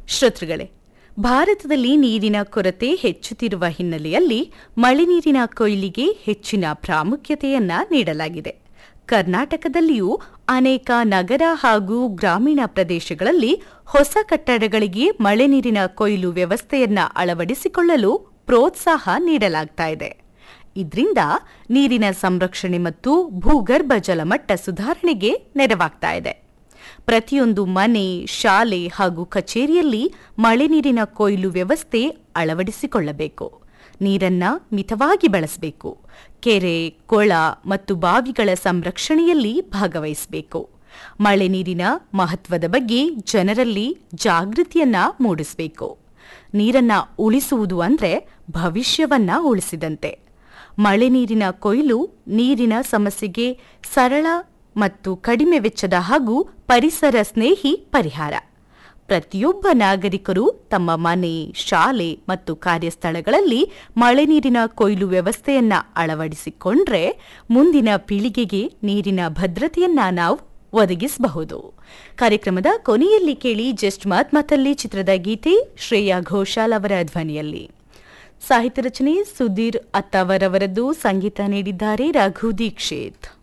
ಶ್ರೋತೃಗಳೇ ಭಾರತದಲ್ಲಿ ನೀರಿನ ಕೊರತೆ ಹೆಚ್ಚುತ್ತಿರುವ ಹಿನ್ನೆಲೆಯಲ್ಲಿ ಮಳೆ ನೀರಿನ ಕೊಯ್ಲಿಗೆ ಹೆಚ್ಚಿನ ಪ್ರಾಮುಖ್ಯತೆಯನ್ನ ನೀಡಲಾಗಿದೆ ಕರ್ನಾಟಕದಲ್ಲಿಯೂ ಅನೇಕ ನಗರ ಹಾಗೂ ಗ್ರಾಮೀಣ ಪ್ರದೇಶಗಳಲ್ಲಿ ಹೊಸ ಕಟ್ಟಡಗಳಿಗೆ ಮಳೆ ನೀರಿನ ಕೊಯ್ಲು ವ್ಯವಸ್ಥೆಯನ್ನ ಅಳವಡಿಸಿಕೊಳ್ಳಲು ಪ್ರೋತ್ಸಾಹ ನೀಡಲಾಗ್ತಾ ಇದೆ ಇದರಿಂದ ನೀರಿನ ಸಂರಕ್ಷಣೆ ಮತ್ತು ಭೂಗರ್ಭ ಜಲಮಟ್ಟ ಸುಧಾರಣೆಗೆ ನೆರವಾಗ್ತಾ ಇದೆ ಪ್ರತಿಯೊಂದು ಮನೆ ಶಾಲೆ ಹಾಗೂ ಕಚೇರಿಯಲ್ಲಿ ಮಳೆ ನೀರಿನ ಕೊಯ್ಲು ವ್ಯವಸ್ಥೆ ಅಳವಡಿಸಿಕೊಳ್ಳಬೇಕು ನೀರನ್ನ ಮಿತವಾಗಿ ಬಳಸಬೇಕು ಕೆರೆ ಕೊಳ ಮತ್ತು ಬಾವಿಗಳ ಸಂರಕ್ಷಣೆಯಲ್ಲಿ ಭಾಗವಹಿಸಬೇಕು ಮಳೆ ನೀರಿನ ಮಹತ್ವದ ಬಗ್ಗೆ ಜನರಲ್ಲಿ ಜಾಗೃತಿಯನ್ನ ಮೂಡಿಸಬೇಕು ನೀರನ್ನ ಉಳಿಸುವುದು ಅಂದ್ರೆ ಭವಿಷ್ಯವನ್ನ ಉಳಿಸಿದಂತೆ ಮಳೆ ನೀರಿನ ಕೊಯ್ಲು ನೀರಿನ ಸಮಸ್ಯೆಗೆ ಸರಳ ಮತ್ತು ಕಡಿಮೆ ವೆಚ್ಚದ ಹಾಗೂ ಪರಿಸರ ಸ್ನೇಹಿ ಪರಿಹಾರ ಪ್ರತಿಯೊಬ್ಬ ನಾಗರಿಕರು ತಮ್ಮ ಮನೆ ಶಾಲೆ ಮತ್ತು ಕಾರ್ಯಸ್ಥಳಗಳಲ್ಲಿ ಮಳೆ ನೀರಿನ ಕೊಯ್ಲು ವ್ಯವಸ್ಥೆಯನ್ನ ಅಳವಡಿಸಿಕೊಂಡ್ರೆ ಮುಂದಿನ ಪೀಳಿಗೆಗೆ ನೀರಿನ ಭದ್ರತೆಯನ್ನ ನಾವು ಒದಗಿಸಬಹುದು ಕಾರ್ಯಕ್ರಮದ ಕೊನೆಯಲ್ಲಿ ಕೇಳಿ ಜಸ್ಟ್ ಮಾತ್ ಮಾತಲ್ಲಿ ಚಿತ್ರದ ಗೀತೆ ಶ್ರೇಯಾ ಘೋಷಾಲ್ ಅವರ ಧ್ವನಿಯಲ್ಲಿ ಸಾಹಿತ್ಯ ರಚನೆ ಸುಧೀರ್ ಅತ್ತಾವರ್ ಅವರದ್ದು ಸಂಗೀತ ನೀಡಿದ್ದಾರೆ ರಘು ದೀಕ್ಷಿತ್